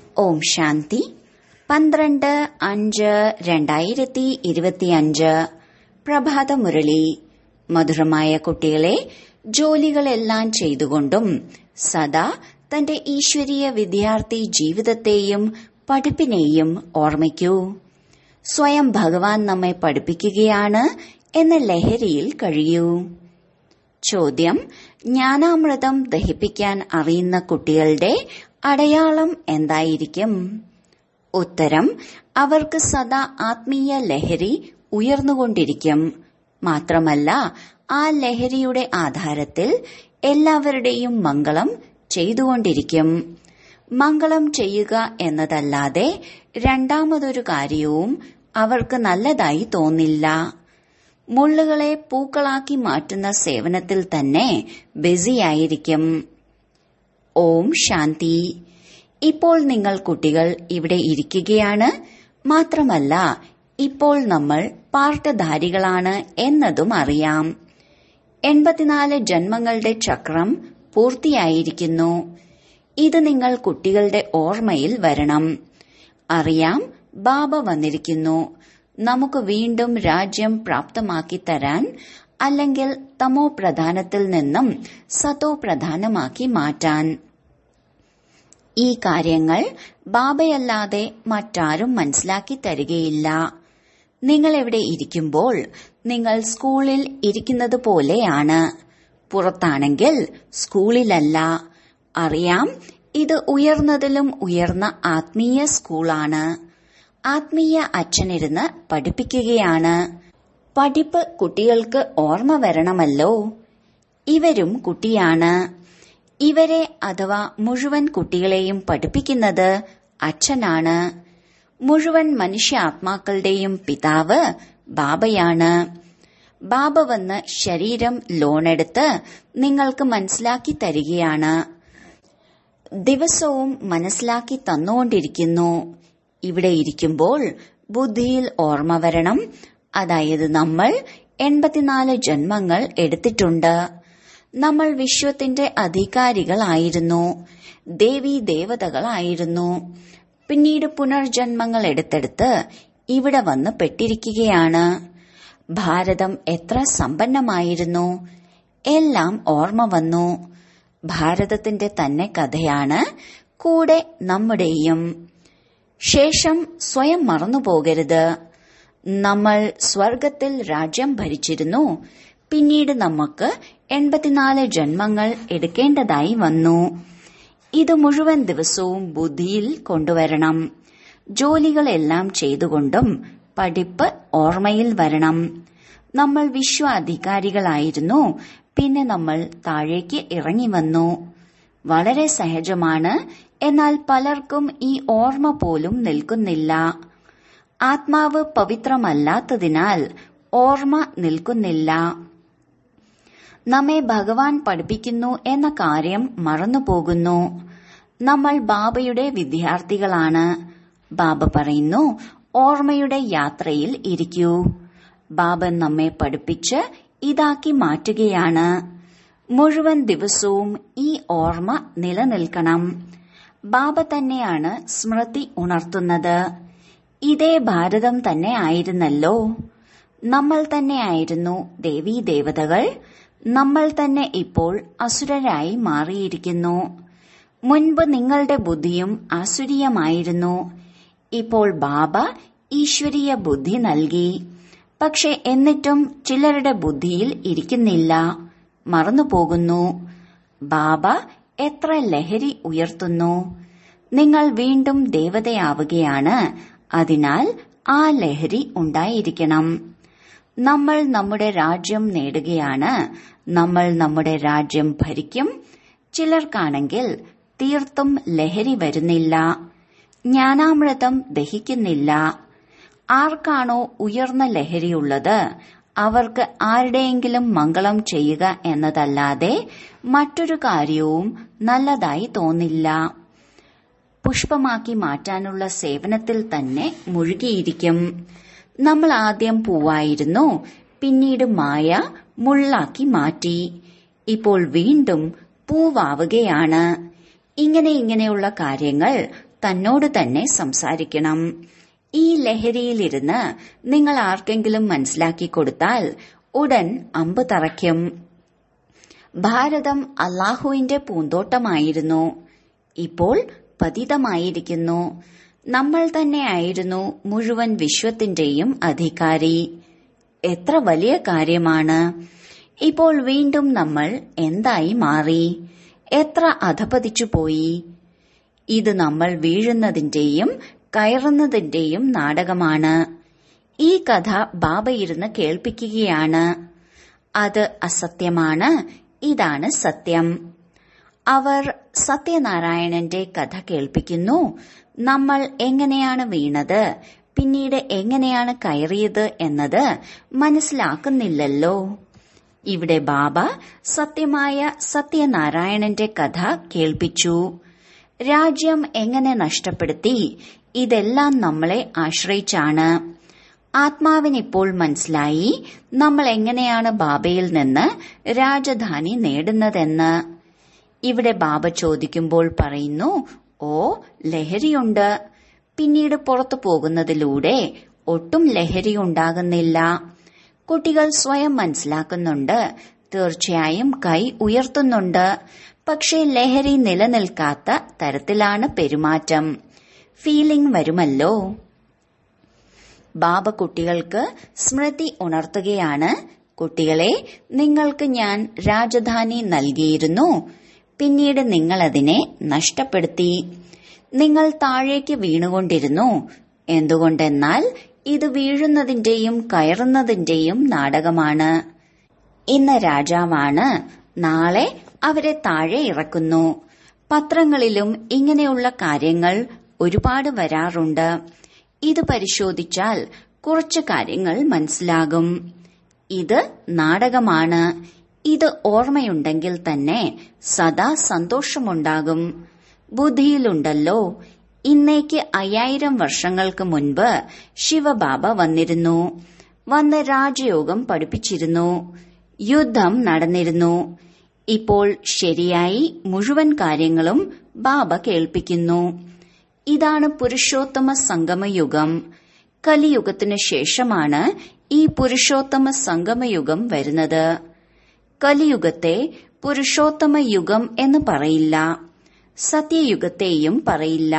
ഓം ശാന്തി പന്ത്രണ്ട് അഞ്ച് രണ്ടായിരത്തി ഇരുപത്തിയഞ്ച് പ്രഭാതമുരളി മധുരമായ കുട്ടികളെ ജോലികളെല്ലാം ചെയ്തുകൊണ്ടും സദാ തന്റെ ഈശ്വരീയ വിദ്യാർത്ഥി ജീവിതത്തെയും പഠിപ്പിനെയും ഓർമ്മിക്കൂ സ്വയം ഭഗവാൻ നമ്മെ പഠിപ്പിക്കുകയാണ് എന്ന ലഹരിയിൽ കഴിയൂ ചോദ്യം ജ്ഞാനാമൃതം ദഹിപ്പിക്കാൻ അറിയുന്ന കുട്ടികളുടെ അടയാളം എന്തായിരിക്കും ഉത്തരം അവർക്ക് സദാ ആത്മീയ ലഹരി ഉയർന്നുകൊണ്ടിരിക്കും മാത്രമല്ല ആ ലഹരിയുടെ ആധാരത്തിൽ എല്ലാവരുടെയും മംഗളം ചെയ്തുകൊണ്ടിരിക്കും മംഗളം ചെയ്യുക എന്നതല്ലാതെ രണ്ടാമതൊരു കാര്യവും അവർക്ക് നല്ലതായി തോന്നില്ല മുള്ളുകളെ പൂക്കളാക്കി മാറ്റുന്ന സേവനത്തിൽ തന്നെ ബിസിയായിരിക്കും ഓം ശാന്തി ഇപ്പോൾ നിങ്ങൾ കുട്ടികൾ ഇവിടെ ഇരിക്കുകയാണ് മാത്രമല്ല ഇപ്പോൾ നമ്മൾ പാർട്ടധാരികളാണ് എന്നതും അറിയാം എൺപത്തിനാല് ജന്മങ്ങളുടെ ചക്രം പൂർത്തിയായിരിക്കുന്നു ഇത് നിങ്ങൾ കുട്ടികളുടെ ഓർമ്മയിൽ വരണം അറിയാം ബാബ വന്നിരിക്കുന്നു നമുക്ക് വീണ്ടും രാജ്യം പ്രാപ്തമാക്കി തരാൻ അല്ലെങ്കിൽ തമോ പ്രധാനത്തിൽ നിന്നും സതോ പ്രധാനമാക്കി മാറ്റാൻ ഈ കാര്യങ്ങൾ ബാബയല്ലാതെ മറ്റാരും മനസ്സിലാക്കി തരികയില്ല നിങ്ങൾ എവിടെ ഇരിക്കുമ്പോൾ നിങ്ങൾ സ്കൂളിൽ ഇരിക്കുന്നത് പോലെയാണ് പുറത്താണെങ്കിൽ സ്കൂളിലല്ല അറിയാം ഇത് ഉയർന്നതിലും ഉയർന്ന ആത്മീയ സ്കൂളാണ് ആത്മീയ അച്ഛനിരുന്ന് പഠിപ്പിക്കുകയാണ് പഠിപ്പ് കുട്ടികൾക്ക് ഓർമ്മ വരണമല്ലോ ഇവരും കുട്ടിയാണ് ഇവരെ അഥവാ മുഴുവൻ കുട്ടികളെയും പഠിപ്പിക്കുന്നത് അച്ഛനാണ് മുഴുവൻ മനുഷ്യാത്മാക്കളുടെയും പിതാവ് ബാബയാണ് ബാബ വന്ന് ശരീരം ലോണെടുത്ത് നിങ്ങൾക്ക് മനസ്സിലാക്കി തരികയാണ് ദിവസവും മനസ്സിലാക്കി തന്നുകൊണ്ടിരിക്കുന്നു ഇവിടെ ഇരിക്കുമ്പോൾ ബുദ്ധിയിൽ ഓർമ്മ വരണം അതായത് നമ്മൾ എൺപത്തിനാല് ജന്മങ്ങൾ എടുത്തിട്ടുണ്ട് നമ്മൾ വിശ്വത്തിന്റെ അധികാരികളായിരുന്നു ദേവി ദേവതകളായിരുന്നു പിന്നീട് പുനർജന്മങ്ങൾ എടുത്തെടുത്ത് ഇവിടെ വന്ന് പെട്ടിരിക്കുകയാണ് ഭാരതം എത്ര സമ്പന്നമായിരുന്നു എല്ലാം ഓർമ്മ വന്നു ഭാരതത്തിന്റെ തന്നെ കഥയാണ് കൂടെ നമ്മുടെയും ശേഷം സ്വയം മറന്നുപോകരുത് നമ്മൾ സ്വർഗത്തിൽ രാജ്യം ഭരിച്ചിരുന്നു പിന്നീട് നമുക്ക് എൺപത്തിനാല് ജന്മങ്ങൾ എടുക്കേണ്ടതായി വന്നു ഇത് മുഴുവൻ ദിവസവും ബുദ്ധിയിൽ കൊണ്ടുവരണം ജോലികളെല്ലാം ചെയ്തുകൊണ്ടും പഠിപ്പ് ഓർമ്മയിൽ വരണം നമ്മൾ വിശ്വ അധികാരികളായിരുന്നു പിന്നെ നമ്മൾ താഴേക്ക് ഇറങ്ങി വന്നു വളരെ സഹജമാണ് എന്നാൽ പലർക്കും ഈ ഓർമ്മ പോലും നിൽക്കുന്നില്ല ആത്മാവ് പവിത്രമല്ലാത്തതിനാൽ ഓർമ്മ നിൽക്കുന്നില്ല നമ്മെ ഭഗവാൻ പഠിപ്പിക്കുന്നു എന്ന കാര്യം മറന്നുപോകുന്നു നമ്മൾ ബാബയുടെ വിദ്യാർത്ഥികളാണ് ബാബ പറയുന്നു ഓർമ്മയുടെ യാത്രയിൽ ഇരിക്കൂ ബാബ നമ്മെ പഠിപ്പിച്ച് ഇതാക്കി മാറ്റുകയാണ് മുഴുവൻ ദിവസവും ഈ ഓർമ്മ നിലനിൽക്കണം ബാബ തന്നെയാണ് സ്മൃതി ഉണർത്തുന്നത് ഇതേ ഭാരതം തന്നെ ആയിരുന്നല്ലോ നമ്മൾ തന്നെയായിരുന്നു ദേവീ ദേവതകൾ നമ്മൾ തന്നെ ഇപ്പോൾ അസുരരായി മാറിയിരിക്കുന്നു മുൻപ് നിങ്ങളുടെ ബുദ്ധിയും അസുരീയമായിരുന്നു ഇപ്പോൾ ബാബ ഈശ്വരീയ ബുദ്ധി നൽകി പക്ഷെ എന്നിട്ടും ചിലരുടെ ബുദ്ധിയിൽ ഇരിക്കുന്നില്ല മറന്നുപോകുന്നു ബാബ എത്ര ലഹരി ഉയർത്തുന്നു നിങ്ങൾ വീണ്ടും ദേവതയാവുകയാണ് അതിനാൽ ആ ലഹരി ഉണ്ടായിരിക്കണം നമ്മൾ നമ്മുടെ രാജ്യം നേടുകയാണ് നമ്മൾ നമ്മുടെ രാജ്യം ഭരിക്കും ചിലർക്കാണെങ്കിൽ തീർത്തും ലഹരി വരുന്നില്ല ജ്ഞാനാമൃതം ദഹിക്കുന്നില്ല ആർക്കാണോ ഉയർന്ന ലഹരിയുള്ളത് അവർക്ക് ആരുടെയെങ്കിലും മംഗളം ചെയ്യുക എന്നതല്ലാതെ മറ്റൊരു കാര്യവും നല്ലതായി തോന്നില്ല പുഷ്പമാക്കി മാറ്റാനുള്ള സേവനത്തിൽ തന്നെ മുഴുകിയിരിക്കും നമ്മൾ ആദ്യം പൂവായിരുന്നു പിന്നീട് മായ മുള്ളാക്കി മാറ്റി ഇപ്പോൾ വീണ്ടും പൂവാവുകയാണ് ഇങ്ങനെ ഇങ്ങനെയുള്ള കാര്യങ്ങൾ തന്നോട് തന്നെ സംസാരിക്കണം ഈ ലഹരിയിലിരുന്ന് നിങ്ങൾ ആർക്കെങ്കിലും മനസ്സിലാക്കി കൊടുത്താൽ ഉടൻ അമ്പ് തറയ്ക്കും ഭാരതം അള്ളാഹുവിന്റെ പൂന്തോട്ടമായിരുന്നു ഇപ്പോൾ പതിതമായിരിക്കുന്നു നമ്മൾ തന്നെയായിരുന്നു മുഴുവൻ വിശ്വത്തിന്റെയും അധികാരി എത്ര വലിയ കാര്യമാണ് ഇപ്പോൾ വീണ്ടും നമ്മൾ എന്തായി മാറി എത്ര അധപതിച്ചു പോയി ഇത് നമ്മൾ വീഴുന്നതിന്റെയും കയറുന്നതിന്റെയും നാടകമാണ് ഈ കഥ ബാബ ഇരുന്ന് കേൾപ്പിക്കുകയാണ് അത് അസത്യമാണ് ഇതാണ് സത്യം അവർ സത്യനാരായണന്റെ കഥ കേൾപ്പിക്കുന്നു നമ്മൾ എങ്ങനെയാണ് വീണത് പിന്നീട് എങ്ങനെയാണ് കയറിയത് എന്നത് മനസ്സിലാക്കുന്നില്ലല്ലോ ഇവിടെ ബാബ സത്യമായ സത്യനാരായണന്റെ കഥ കേൾപ്പിച്ചു രാജ്യം എങ്ങനെ നഷ്ടപ്പെടുത്തി ഇതെല്ലാം നമ്മളെ ആശ്രയിച്ചാണ് ആത്മാവിനിപ്പോൾ മനസ്സിലായി നമ്മൾ എങ്ങനെയാണ് ബാബയിൽ നിന്ന് രാജധാനി നേടുന്നതെന്ന് ഇവിടെ ബാബ ചോദിക്കുമ്പോൾ പറയുന്നു ഓ ലഹരിയുണ്ട് പിന്നീട് പുറത്തു പോകുന്നതിലൂടെ ഒട്ടും ലഹരി ഉണ്ടാകുന്നില്ല കുട്ടികൾ സ്വയം മനസ്സിലാക്കുന്നുണ്ട് തീർച്ചയായും കൈ ഉയർത്തുന്നുണ്ട് പക്ഷേ ലഹരി നിലനിൽക്കാത്ത തരത്തിലാണ് പെരുമാറ്റം ഫീലിംഗ് വരുമല്ലോ ബാബ കുട്ടികൾക്ക് സ്മൃതി ഉണർത്തുകയാണ് കുട്ടികളെ നിങ്ങൾക്ക് ഞാൻ രാജധാനി നൽകിയിരുന്നു പിന്നീട് നിങ്ങൾ അതിനെ നഷ്ടപ്പെടുത്തി നിങ്ങൾ താഴേക്ക് വീണുകൊണ്ടിരുന്നു എന്തുകൊണ്ടെന്നാൽ ഇത് വീഴുന്നതിന്റെയും കയറുന്നതിന്റെയും നാടകമാണ് ഇന്ന് രാജാവാണ് നാളെ അവരെ താഴെ ഇറക്കുന്നു പത്രങ്ങളിലും ഇങ്ങനെയുള്ള കാര്യങ്ങൾ ഒരുപാട് വരാറുണ്ട് ഇത് പരിശോധിച്ചാൽ കുറച്ച് കാര്യങ്ങൾ മനസ്സിലാകും ഇത് നാടകമാണ് ഇത് ഓർമ്മയുണ്ടെങ്കിൽ തന്നെ സദാ സന്തോഷമുണ്ടാകും ബുദ്ധിയിലുണ്ടല്ലോ ഇന്നേക്ക് അയ്യായിരം വർഷങ്ങൾക്ക് മുൻപ് ശിവബാബ വന്നിരുന്നു വന്ന് രാജയോഗം പഠിപ്പിച്ചിരുന്നു യുദ്ധം നടന്നിരുന്നു ഇപ്പോൾ ശരിയായി മുഴുവൻ കാര്യങ്ങളും ബാബ കേൾപ്പിക്കുന്നു ഇതാണ് പുരുഷോത്തമ സംഗമയുഗം കലിയുഗത്തിനു ശേഷമാണ് ഈ പുരുഷോത്തമ സംഗമയുഗം വരുന്നത് കലിയുഗത്തെ പുരുഷോത്തമ യുഗം എന്ന് പറയില്ല സത്യയുഗത്തെയും പറയില്ല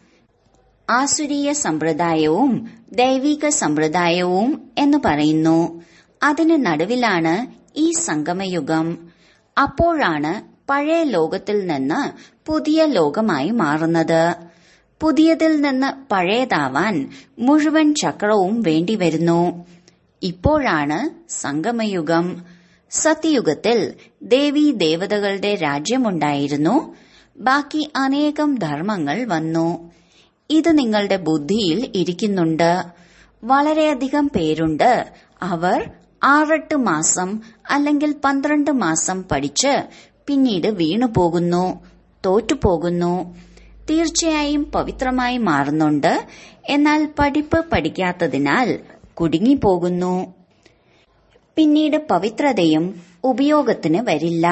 ആസുരീയ സമ്പ്രദായവും ദൈവിക സമ്പ്രദായവും എന്ന് പറയുന്നു അതിന് നടുവിലാണ് ഈ സംഗമയുഗം അപ്പോഴാണ് പഴയ ലോകത്തിൽ നിന്ന് പുതിയ ലോകമായി മാറുന്നത് പുതിയതിൽ നിന്ന് പഴയതാവാൻ മുഴുവൻ ചക്രവും വേണ്ടിവരുന്നു ഇപ്പോഴാണ് സംഗമയുഗം സത്യയുഗത്തിൽ ദേവീ ദേവതകളുടെ രാജ്യമുണ്ടായിരുന്നു ബാക്കി അനേകം ധർമ്മങ്ങൾ വന്നു ഇത് നിങ്ങളുടെ ബുദ്ധിയിൽ ഇരിക്കുന്നുണ്ട് വളരെയധികം പേരുണ്ട് അവർ ആറെട്ട് മാസം അല്ലെങ്കിൽ പന്ത്രണ്ട് മാസം പഠിച്ച് പിന്നീട് വീണു പോകുന്നു തോറ്റുപോകുന്നു തീർച്ചയായും പവിത്രമായി മാറുന്നുണ്ട് എന്നാൽ പഠിപ്പ് പഠിക്കാത്തതിനാൽ കുടുങ്ങിപ്പോകുന്നു പിന്നീട് പവിത്രതയും ഉപയോഗത്തിന് വരില്ല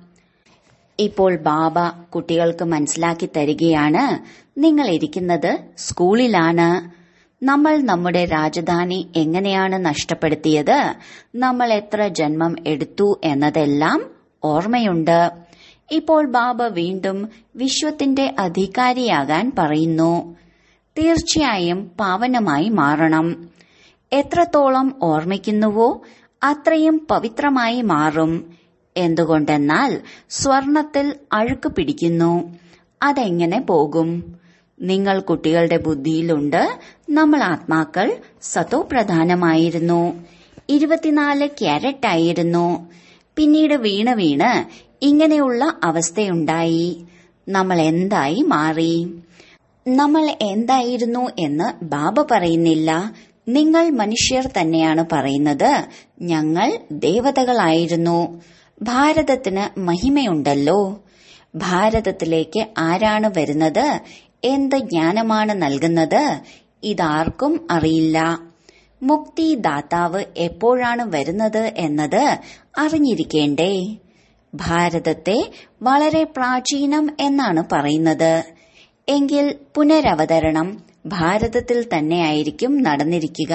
ഇപ്പോൾ ബാബ കുട്ടികൾക്ക് മനസ്സിലാക്കി തരികയാണ് നിങ്ങൾ ഇരിക്കുന്നത് സ്കൂളിലാണ് നമ്മൾ നമ്മുടെ രാജധാനി എങ്ങനെയാണ് നഷ്ടപ്പെടുത്തിയത് നമ്മൾ എത്ര ജന്മം എടുത്തു എന്നതെല്ലാം ഓർമ്മയുണ്ട് ഇപ്പോൾ ബാബ വീണ്ടും വിശ്വത്തിന്റെ അധികാരിയാകാൻ പറയുന്നു തീർച്ചയായും പാവനമായി മാറണം എത്രത്തോളം ഓർമ്മിക്കുന്നുവോ അത്രയും പവിത്രമായി മാറും എന്തുകൊണ്ടെന്നാൽ സ്വർണത്തിൽ അഴുക്ക് പിടിക്കുന്നു അതെങ്ങനെ പോകും നിങ്ങൾ കുട്ടികളുടെ ബുദ്ധിയിലുണ്ട് നമ്മൾ ആത്മാക്കൾ സത്തോ പ്രധാനമായിരുന്നു ഇരുപത്തിനാല് ക്യാരറ്റ് ആയിരുന്നു പിന്നീട് വീണ് വീണ് ഇങ്ങനെയുള്ള അവസ്ഥയുണ്ടായി നമ്മൾ എന്തായി മാറി നമ്മൾ എന്തായിരുന്നു എന്ന് ബാബ പറയുന്നില്ല നിങ്ങൾ മനുഷ്യർ തന്നെയാണ് പറയുന്നത് ഞങ്ങൾ ദേവതകളായിരുന്നു ഭാരതത്തിന് മഹിമയുണ്ടല്ലോ ഭാരതത്തിലേക്ക് ആരാണ് വരുന്നത് എന്ത് ജ്ഞാനമാണ് നൽകുന്നത് ഇതാർക്കും അറിയില്ല മുക്തി ദാതാവ് എപ്പോഴാണ് വരുന്നത് എന്നത് അറിഞ്ഞിരിക്കേണ്ടേ ഭാരതത്തെ വളരെ പ്രാചീനം എന്നാണ് പറയുന്നത് എങ്കിൽ പുനരവതരണം ഭാരതത്തിൽ തന്നെയായിരിക്കും നടന്നിരിക്കുക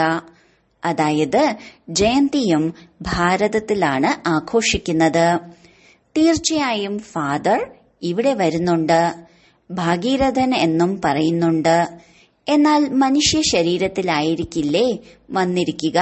അതായത് ജയന്തിയും ഭാരതത്തിലാണ് ആഘോഷിക്കുന്നത് തീർച്ചയായും ഫാദർ ഇവിടെ വരുന്നുണ്ട് ഭാഗീരഥൻ എന്നും പറയുന്നുണ്ട് എന്നാൽ മനുഷ്യ ശരീരത്തിലായിരിക്കില്ലേ വന്നിരിക്കുക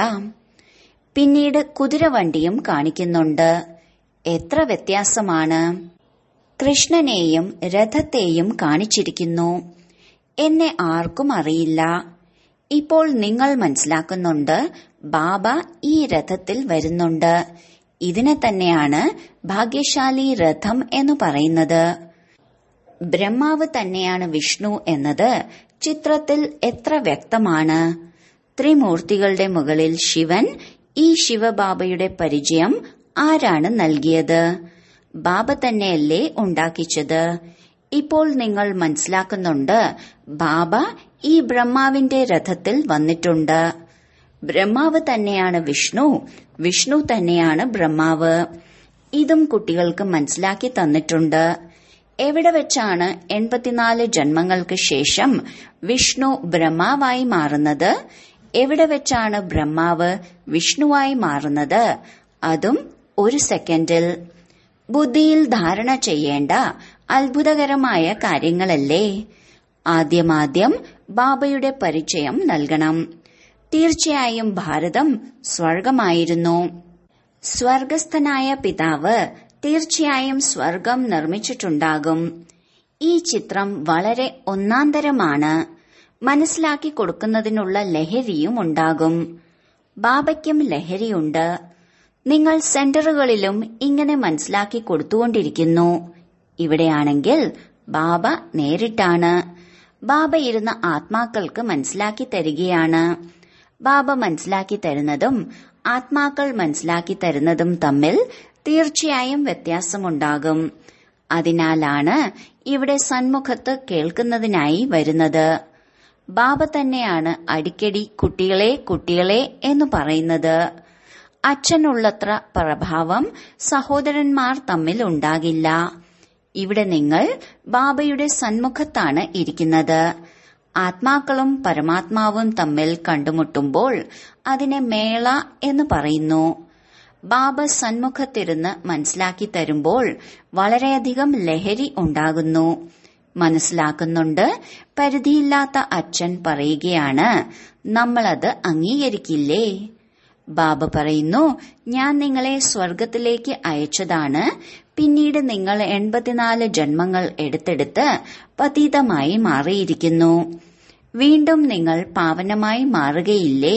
പിന്നീട് കുതിരവണ്ടിയും കാണിക്കുന്നുണ്ട് എത്ര വ്യത്യാസമാണ് കൃഷ്ണനെയും രഥത്തെയും കാണിച്ചിരിക്കുന്നു എന്നെ ആർക്കും അറിയില്ല ഇപ്പോൾ നിങ്ങൾ മനസ്സിലാക്കുന്നുണ്ട് ബാബ ഈ രഥത്തിൽ വരുന്നുണ്ട് ഇതിനെ തന്നെയാണ് ഭാഗ്യശാലി രഥം എന്ന് പറയുന്നത് ബ്രഹ്മാവ് തന്നെയാണ് വിഷ്ണു എന്നത് ചിത്രത്തിൽ എത്ര വ്യക്തമാണ് ത്രിമൂർത്തികളുടെ മുകളിൽ ശിവൻ ഈ ശിവബാബയുടെ പരിചയം ആരാണ് നൽകിയത് ബാബ തന്നെയല്ലേ ഉണ്ടാക്കിച്ചത് ഇപ്പോൾ നിങ്ങൾ മനസ്സിലാക്കുന്നുണ്ട് ബാബ ഈ ബ്രഹ്മാവിന്റെ രഥത്തിൽ വന്നിട്ടുണ്ട് ബ്രഹ്മാവ് തന്നെയാണ് വിഷ്ണു വിഷ്ണു തന്നെയാണ് ബ്രഹ്മാവ് ഇതും കുട്ടികൾക്ക് മനസ്സിലാക്കി തന്നിട്ടുണ്ട് എവിടെ വെച്ചാണ് എൺപത്തിനാല് ജന്മങ്ങൾക്ക് ശേഷം വിഷ്ണു ബ്രഹ്മാവായി മാറുന്നത് എവിടെ വെച്ചാണ് ബ്രഹ്മാവ് വിഷ്ണുവായി മാറുന്നത് അതും ഒരു സെക്കൻഡിൽ ബുദ്ധിയിൽ ധാരണ ചെയ്യേണ്ട അത്ഭുതകരമായ കാര്യങ്ങളല്ലേ ആദ്യമാദ്യം ബാബയുടെ പരിചയം നൽകണം തീർച്ചയായും ഭാരതം സ്വർഗമായിരുന്നു സ്വർഗസ്ഥനായ പിതാവ് തീർച്ചയായും സ്വർഗം നിർമ്മിച്ചിട്ടുണ്ടാകും ഈ ചിത്രം വളരെ ഒന്നാന്തരമാണ് മനസ്സിലാക്കി കൊടുക്കുന്നതിനുള്ള ലഹരിയും ഉണ്ടാകും ബാബയ്ക്കും ലഹരിയുണ്ട് നിങ്ങൾ സെന്ററുകളിലും ഇങ്ങനെ മനസ്സിലാക്കി കൊടുത്തുകൊണ്ടിരിക്കുന്നു ഇവിടെയാണെങ്കിൽ ബാബ നേരിട്ടാണ് ബാബ ഇരുന്ന ആത്മാക്കൾക്ക് മനസ്സിലാക്കി തരികയാണ് ബാബ മനസ്സിലാക്കി തരുന്നതും ആത്മാക്കൾ മനസ്സിലാക്കി തരുന്നതും തമ്മിൽ തീർച്ചയായും വ്യത്യാസമുണ്ടാകും അതിനാലാണ് ഇവിടെ സന്മുഖത്ത് കേൾക്കുന്നതിനായി വരുന്നത് ബാബ തന്നെയാണ് അടിക്കടി കുട്ടികളെ കുട്ടികളെ എന്ന് പറയുന്നത് അച്ഛനുള്ളത്ര പ്രഭാവം സഹോദരന്മാർ തമ്മിൽ ഉണ്ടാകില്ല ഇവിടെ നിങ്ങൾ ബാബയുടെ സന്മുഖത്താണ് ഇരിക്കുന്നത് ആത്മാക്കളും പരമാത്മാവും തമ്മിൽ കണ്ടുമുട്ടുമ്പോൾ അതിനെ മേള എന്ന് പറയുന്നു ബാബ സന്മുഖത്തിരുന്ന് മനസ്സിലാക്കി തരുമ്പോൾ വളരെയധികം ലഹരി ഉണ്ടാകുന്നു മനസ്സിലാക്കുന്നുണ്ട് പരിധിയില്ലാത്ത അച്ഛൻ പറയുകയാണ് നമ്മളത് അംഗീകരിക്കില്ലേ ബാബ പറയുന്നു ഞാൻ നിങ്ങളെ സ്വർഗത്തിലേക്ക് അയച്ചതാണ് പിന്നീട് നിങ്ങൾ എൺപത്തിനാല് ജന്മങ്ങൾ എടുത്തെടുത്ത് പതീതമായി മാറിയിരിക്കുന്നു വീണ്ടും നിങ്ങൾ പാവനമായി മാറുകയില്ലേ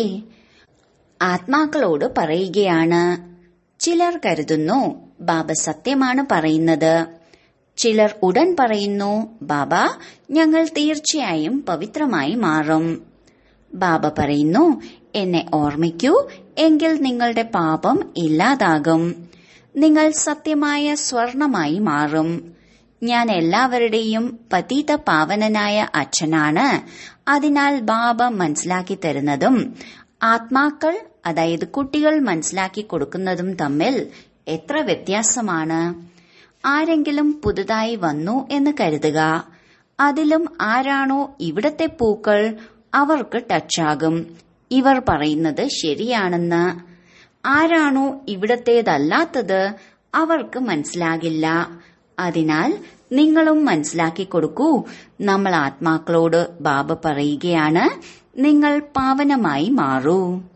ആത്മാക്കളോട് പറയുകയാണ് ചിലർ കരുതുന്നു ബാബ സത്യമാണ് പറയുന്നത് ചിലർ ഉടൻ പറയുന്നു ബാബ ഞങ്ങൾ തീർച്ചയായും പവിത്രമായി മാറും ബാബ പറയുന്നു എന്നെ ഓർമ്മിക്കൂ എങ്കിൽ നിങ്ങളുടെ പാപം ഇല്ലാതാകും നിങ്ങൾ സത്യമായ സ്വർണമായി മാറും ഞാൻ എല്ലാവരുടെയും പതീത പാവനനായ അച്ഛനാണ് അതിനാൽ ബാബ മനസ്സിലാക്കി തരുന്നതും ആത്മാക്കൾ അതായത് കുട്ടികൾ മനസ്സിലാക്കി കൊടുക്കുന്നതും തമ്മിൽ എത്ര വ്യത്യാസമാണ് ആരെങ്കിലും പുതുതായി വന്നു എന്ന് കരുതുക അതിലും ആരാണോ ഇവിടത്തെ പൂക്കൾ അവർക്ക് ടച്ചാകും ഇവർ പറയുന്നത് ശരിയാണെന്ന് ആരാണോ ഇവിടത്തേതല്ലാത്തത് അവർക്ക് മനസ്സിലാകില്ല അതിനാൽ നിങ്ങളും മനസ്സിലാക്കി കൊടുക്കൂ നമ്മൾ ആത്മാക്കളോട് ബാബ പറയുകയാണ് നിങ്ങൾ പാവനമായി മാറൂ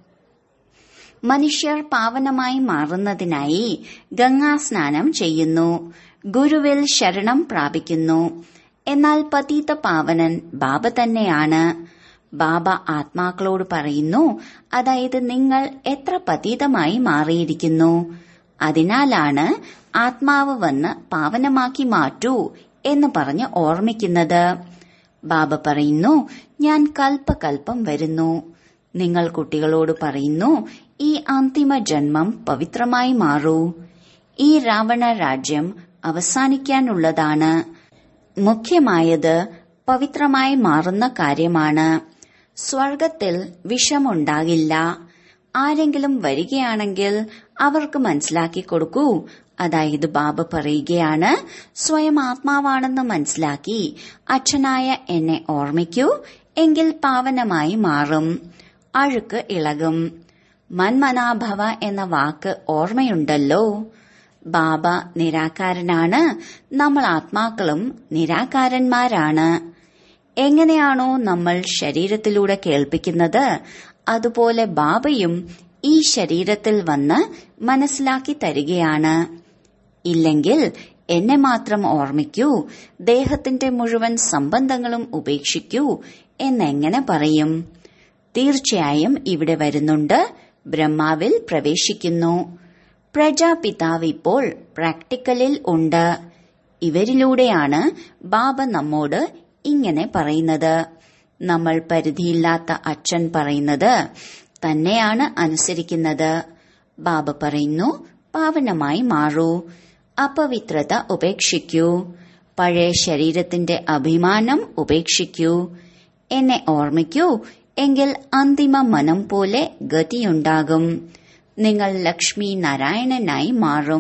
മനുഷ്യർ പാവനമായി മാറുന്നതിനായി ഗംഗാസ്നാനം ചെയ്യുന്നു ഗുരുവിൽ ശരണം പ്രാപിക്കുന്നു എന്നാൽ പതീത പാവനൻ ബാബ തന്നെയാണ് ബാബ ആത്മാക്കളോട് പറയുന്നു അതായത് നിങ്ങൾ എത്ര പതീതമായി മാറിയിരിക്കുന്നു അതിനാലാണ് ആത്മാവ് വന്ന് പാവനമാക്കി മാറ്റൂ എന്ന് പറഞ്ഞ് ഓർമ്മിക്കുന്നത് ബാബ പറയുന്നു ഞാൻ കൽപ്പകൽപ്പം വരുന്നു നിങ്ങൾ കുട്ടികളോട് പറയുന്നു ഈ അന്തിമ ജന്മം പവിത്രമായി മാറൂ ഈ രാവണ രാജ്യം അവസാനിക്കാനുള്ളതാണ് മുഖ്യമായത് പവിത്രമായി മാറുന്ന കാര്യമാണ് സ്വർഗത്തിൽ വിഷമുണ്ടാകില്ല ആരെങ്കിലും വരികയാണെങ്കിൽ അവർക്ക് മനസ്സിലാക്കി കൊടുക്കൂ അതായത് ബാബ പറയുകയാണ് സ്വയം ആത്മാവാണെന്ന് മനസ്സിലാക്കി അച്ഛനായ എന്നെ ഓർമ്മിക്കൂ എങ്കിൽ പാവനമായി മാറും അഴുക്ക് ഇളകും മന്മനാഭവ എന്ന വാക്ക് ഓർമ്മയുണ്ടല്ലോ ബാബ നിരാകാരനാണ് നമ്മൾ ആത്മാക്കളും നിരാകാരന്മാരാണ് എങ്ങനെയാണോ നമ്മൾ ശരീരത്തിലൂടെ കേൾപ്പിക്കുന്നത് അതുപോലെ ബാബയും ഈ ശരീരത്തിൽ വന്ന് മനസ്സിലാക്കി തരികയാണ് ഇല്ലെങ്കിൽ എന്നെ മാത്രം ഓർമ്മിക്കൂ ദേഹത്തിന്റെ മുഴുവൻ സംബന്ധങ്ങളും ഉപേക്ഷിക്കൂ എന്നെങ്ങനെ പറയും തീർച്ചയായും ഇവിടെ വരുന്നുണ്ട് ബ്രഹ്മാവിൽ പ്രവേശിക്കുന്നു പ്രജാപിതാവ് ഇപ്പോൾ പ്രാക്ടിക്കലിൽ ഉണ്ട് ഇവരിലൂടെയാണ് ബാബ നമ്മോട് ഇങ്ങനെ പറയുന്നത് നമ്മൾ പരിധിയില്ലാത്ത അച്ഛൻ പറയുന്നത് തന്നെയാണ് അനുസരിക്കുന്നത് ബാബ പറയുന്നു പാവനമായി മാറൂ അപവിത്രത ഉപേക്ഷിക്കൂ പഴയ ശരീരത്തിന്റെ അഭിമാനം ഉപേക്ഷിക്കൂ എന്നെ ഓർമ്മിക്കൂ എങ്കിൽ അന്തിമ മനം പോലെ ഗതിയുണ്ടാകും നിങ്ങൾ ലക്ഷ്മി നാരായണനായി മാറും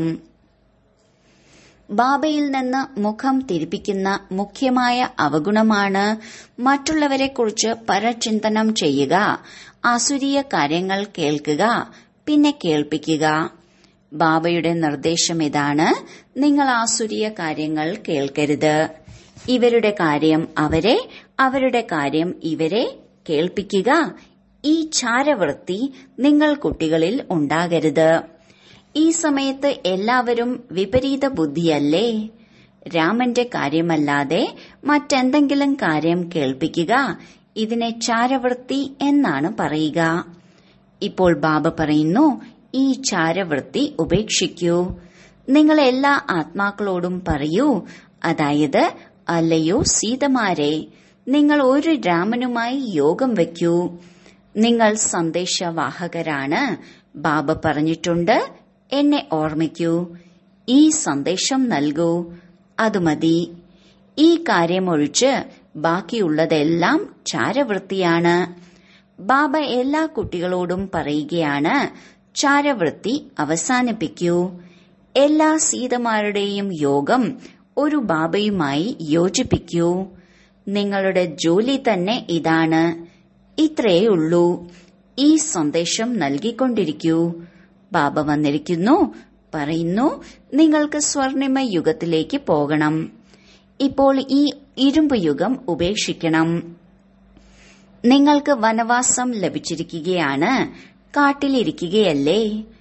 ബാബയിൽ നിന്ന് മുഖം തിരിപ്പിക്കുന്ന മുഖ്യമായ അവഗുണമാണ് മറ്റുള്ളവരെക്കുറിച്ച് പരചിന്തനം ചെയ്യുക ആസുരീയ കാര്യങ്ങൾ കേൾക്കുക പിന്നെ കേൾപ്പിക്കുക ബാബയുടെ നിർദ്ദേശം ഇതാണ് നിങ്ങൾ ആസുരീയ കാര്യങ്ങൾ കേൾക്കരുത് ഇവരുടെ കാര്യം അവരെ അവരുടെ കാര്യം ഇവരെ കേൾപ്പിക്കുക ഈ ചാരവൃത്തി നിങ്ങൾ കുട്ടികളിൽ ഉണ്ടാകരുത് ഈ സമയത്ത് എല്ലാവരും വിപരീത ബുദ്ധിയല്ലേ രാമന്റെ കാര്യമല്ലാതെ മറ്റെന്തെങ്കിലും കാര്യം കേൾപ്പിക്കുക ഇതിനെ ചാരവൃത്തി എന്നാണ് പറയുക ഇപ്പോൾ ബാബ പറയുന്നു ഈ ചാരവൃത്തി ഉപേക്ഷിക്കൂ നിങ്ങൾ എല്ലാ ആത്മാക്കളോടും പറയൂ അതായത് അല്ലയോ സീതമാരെ നിങ്ങൾ ഒരു രാമനുമായി യോഗം വയ്ക്കൂ നിങ്ങൾ സന്ദേശവാഹകരാണ് ബാബ പറഞ്ഞിട്ടുണ്ട് എന്നെ ഓർമ്മിക്കൂ ഈ സന്ദേശം നൽകൂ അത് മതി ഈ കാര്യമൊഴിച്ച് ബാക്കിയുള്ളതെല്ലാം ചാരവൃത്തിയാണ് ബാബ എല്ലാ കുട്ടികളോടും പറയുകയാണ് ചാരവൃത്തി അവസാനിപ്പിക്കൂ എല്ലാ സീതമാരുടെയും യോഗം ഒരു ബാബയുമായി യോജിപ്പിക്കൂ നിങ്ങളുടെ ജോലി തന്നെ ഇതാണ് ഇത്രയേ ഉള്ളൂ ഈ സന്ദേശം നൽകിക്കൊണ്ടിരിക്കൂ ബാബ വന്നിരിക്കുന്നു പറയുന്നു നിങ്ങൾക്ക് സ്വർണിമ യുഗത്തിലേക്ക് പോകണം ഇപ്പോൾ ഈ ഇരുമ്പ് യുഗം ഉപേക്ഷിക്കണം നിങ്ങൾക്ക് വനവാസം ലഭിച്ചിരിക്കുകയാണ് കാട്ടിലിരിക്കുകയല്ലേ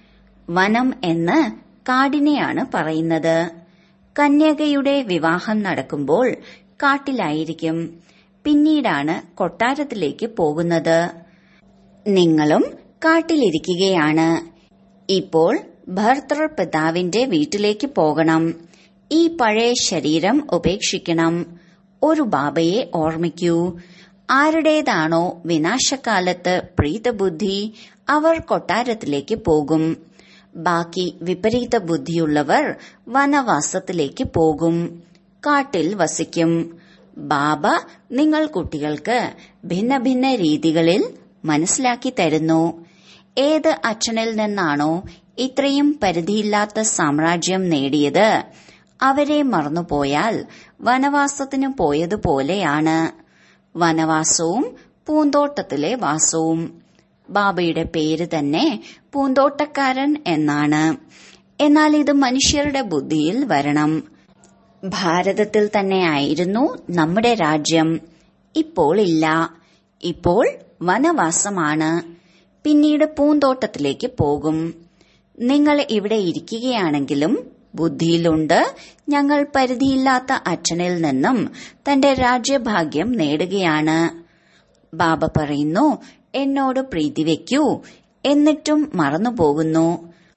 വനം എന്ന് കാടിനെയാണ് പറയുന്നത് കന്യകയുടെ വിവാഹം നടക്കുമ്പോൾ കാട്ടിലായിരിക്കും പിന്നീടാണ് കൊട്ടാരത്തിലേക്ക് പോകുന്നത് നിങ്ങളും കാട്ടിലിരിക്കുകയാണ് ഇപ്പോൾ ഭർത്തൃപിതാവിന്റെ വീട്ടിലേക്ക് പോകണം ഈ പഴയ ശരീരം ഉപേക്ഷിക്കണം ഒരു ബാബയെ ഓർമ്മിക്കൂ ആരുടേതാണോ വിനാശകാലത്ത് പ്രീതബുദ്ധി അവർ കൊട്ടാരത്തിലേക്ക് പോകും ബാക്കി വിപരീത ബുദ്ധിയുള്ളവർ വനവാസത്തിലേക്ക് പോകും കാട്ടിൽ വസിക്കും ബാബ നിങ്ങൾ കുട്ടികൾക്ക് ഭിന്ന ഭിന്ന രീതികളിൽ മനസ്സിലാക്കി തരുന്നു ഏത് അച്ഛനിൽ നിന്നാണോ ഇത്രയും പരിധിയില്ലാത്ത സാമ്രാജ്യം നേടിയത് അവരെ മറന്നുപോയാൽ വനവാസത്തിന് പോയതുപോലെയാണ് വനവാസവും പൂന്തോട്ടത്തിലെ വാസവും ബാബയുടെ പേര് തന്നെ പൂന്തോട്ടക്കാരൻ എന്നാണ് എന്നാൽ ഇത് മനുഷ്യരുടെ ബുദ്ധിയിൽ വരണം ഭാരതത്തിൽ തന്നെ ആയിരുന്നു നമ്മുടെ രാജ്യം ഇപ്പോൾ ഇല്ല ഇപ്പോൾ വനവാസമാണ് പിന്നീട് പൂന്തോട്ടത്തിലേക്ക് പോകും നിങ്ങൾ ഇവിടെ ഇരിക്കുകയാണെങ്കിലും ബുദ്ധിയിലുണ്ട് ഞങ്ങൾ പരിധിയില്ലാത്ത അച്ഛനിൽ നിന്നും തന്റെ രാജ്യഭാഗ്യം നേടുകയാണ് ബാബ പറയുന്നു എന്നോട് പ്രീതി വെക്കൂ എന്നിട്ടും മറന്നുപോകുന്നു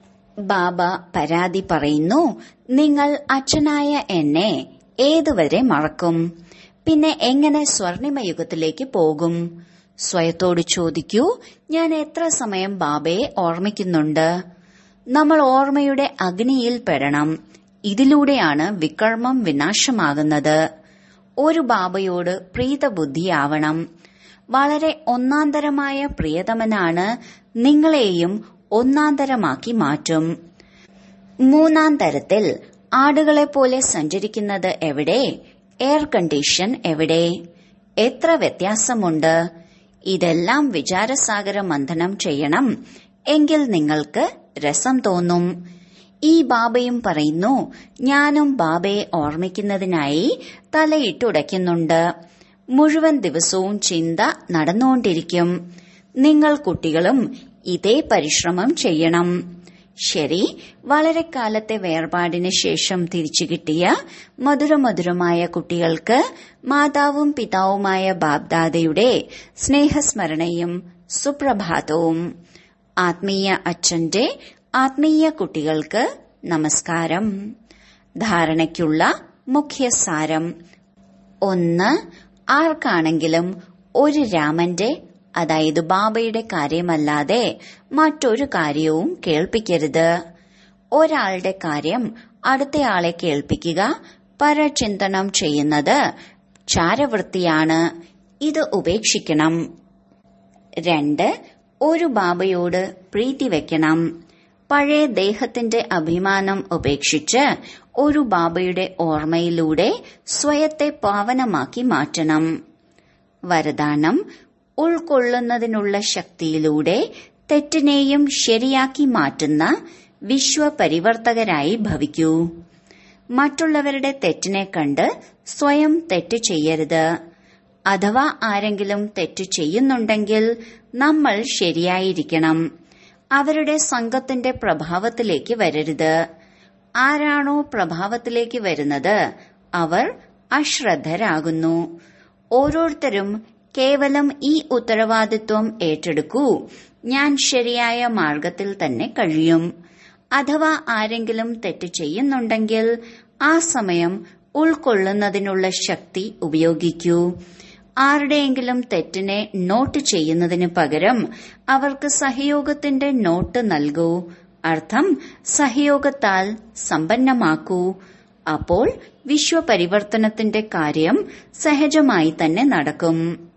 ബാബ പരാതി പറയുന്നു നിങ്ങൾ അച്ഛനായ എന്നെ ഏതുവരെ മറക്കും പിന്നെ എങ്ങനെ സ്വർണിമയുഗത്തിലേക്ക് പോകും സ്വയത്തോട് ചോദിക്കൂ ഞാൻ എത്ര സമയം ബാബയെ ഓർമ്മിക്കുന്നുണ്ട് നമ്മൾ ഓർമ്മയുടെ അഗ്നിയിൽ പെടണം ഇതിലൂടെയാണ് വികർമ്മം വിനാശമാകുന്നത് ഒരു ബാബയോട് പ്രീതബുദ്ധിയാവണം വളരെ ഒന്നാന്തരമായ പ്രിയതമനാണ് നിങ്ങളെയും ഒന്നാന്തരമാക്കി മാറ്റും മൂന്നാം തരത്തിൽ ആടുകളെ പോലെ സഞ്ചരിക്കുന്നത് എവിടെ എയർ കണ്ടീഷൻ എവിടെ എത്ര വ്യത്യാസമുണ്ട് ഇതെല്ലാം വിചാരസാഗര മന്ഥനം ചെയ്യണം എങ്കിൽ നിങ്ങൾക്ക് രസം തോന്നും ഈ ബാബയും പറയുന്നു ഞാനും ബാബയെ ഓർമ്മിക്കുന്നതിനായി തലയിട്ടുടയ്ക്കുന്നുണ്ട് മുഴുവൻ ദിവസവും ചിന്ത നടന്നുകൊണ്ടിരിക്കും നിങ്ങൾ കുട്ടികളും ഇതേ പരിശ്രമം ചെയ്യണം ശരി വളരെ കാലത്തെ വേർപാടിന് ശേഷം തിരിച്ചു കിട്ടിയ മധുരമധുരമായ കുട്ടികൾക്ക് മാതാവും പിതാവുമായ ബാബ്ദാദയുടെ സ്നേഹസ്മരണയും സുപ്രഭാതവും ആത്മീയ അച്ഛന്റെ ആത്മീയ കുട്ടികൾക്ക് നമസ്കാരം ധാരണയ്ക്കുള്ള മുഖ്യസാരം ഒന്ന് ആർക്കാണെങ്കിലും ഒരു രാമന്റെ അതായത് ബാബയുടെ കാര്യമല്ലാതെ മറ്റൊരു കാര്യവും കേൾപ്പിക്കരുത് ഒരാളുടെ കാര്യം അടുത്തയാളെ കേൾപ്പിക്കുക പരചിന്തനം ചെയ്യുന്നത് ചാരവൃത്തിയാണ് ഇത് ഉപേക്ഷിക്കണം രണ്ട് ഒരു ബാബയോട് പ്രീതി വെക്കണം പഴയ ദേഹത്തിന്റെ അഭിമാനം ഉപേക്ഷിച്ച് ഒരു ബാബയുടെ ഓർമ്മയിലൂടെ സ്വയത്തെ പാവനമാക്കി മാറ്റണം വരദാനം ഉൾക്കൊള്ളുന്നതിനുള്ള ശക്തിയിലൂടെ തെറ്റിനെയും ശരിയാക്കി മാറ്റുന്ന വിശ്വപരിവർത്തകരായി ഭവിക്കൂ മറ്റുള്ളവരുടെ തെറ്റിനെ കണ്ട് സ്വയം തെറ്റ് ചെയ്യരുത് അഥവാ ആരെങ്കിലും തെറ്റ് ചെയ്യുന്നുണ്ടെങ്കിൽ നമ്മൾ ശരിയായിരിക്കണം അവരുടെ സംഘത്തിന്റെ പ്രഭാവത്തിലേക്ക് വരരുത് ആരാണോ പ്രഭാവത്തിലേക്ക് വരുന്നത് അവർ അശ്രദ്ധരാകുന്നു ഓരോരുത്തരും കേവലം ഈ ഉത്തരവാദിത്വം ഏറ്റെടുക്കൂ ഞാൻ ശരിയായ മാർഗത്തിൽ തന്നെ കഴിയും അഥവാ ആരെങ്കിലും തെറ്റ് ചെയ്യുന്നുണ്ടെങ്കിൽ ആ സമയം ഉൾക്കൊള്ളുന്നതിനുള്ള ശക്തി ഉപയോഗിക്കൂ ആരുടെയെങ്കിലും തെറ്റിനെ നോട്ട് ചെയ്യുന്നതിന് പകരം അവർക്ക് സഹയോഗത്തിന്റെ നോട്ട് നൽകൂ അർത്ഥം സഹയോഗത്താൽ സമ്പന്നമാക്കൂ അപ്പോൾ വിശ്വപരിവർത്തനത്തിന്റെ കാര്യം സഹജമായി തന്നെ നടക്കും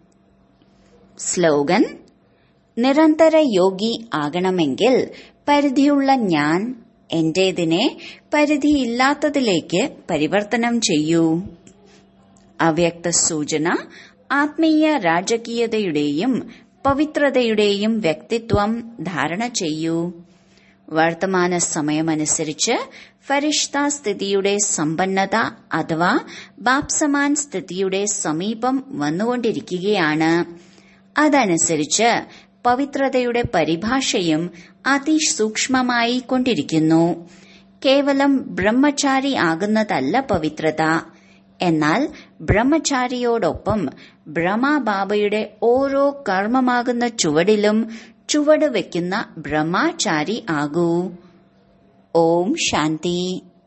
സ്ലോഗൻ നിരന്തര യോഗി ആകണമെങ്കിൽ പരിധിയുള്ള ഞാൻ എന്റേതിനെ പരിധിയില്ലാത്തതിലേക്ക് പരിവർത്തനം ചെയ്യൂ അവ്യക്ത സൂചന ആത്മീയ രാജകീയതയുടെയും പവിത്രതയുടെയും വ്യക്തിത്വം ധാരണ ചെയ്യൂ വർത്തമാന സമയമനുസരിച്ച് ഫരിഷ്ത സ്ഥിതിയുടെ സമ്പന്നത അഥവാ ബാപ്സമാൻ സ്ഥിതിയുടെ സമീപം വന്നുകൊണ്ടിരിക്കുകയാണ് അതനുസരിച്ച് പവിത്രതയുടെ പരിഭാഷയും അതിസൂക്ഷ്മമായി കൊണ്ടിരിക്കുന്നു കേവലം ബ്രഹ്മചാരി ആകുന്നതല്ല പവിത്രത എന്നാൽ ബ്രഹ്മചാരിയോടൊപ്പം ബ്രഹ്മബാബയുടെ ഓരോ കർമ്മമാകുന്ന ചുവടിലും ചുവട് വെക്കുന്ന ബ്രഹ്മചാരി ആകൂ ഓം ശാന്തി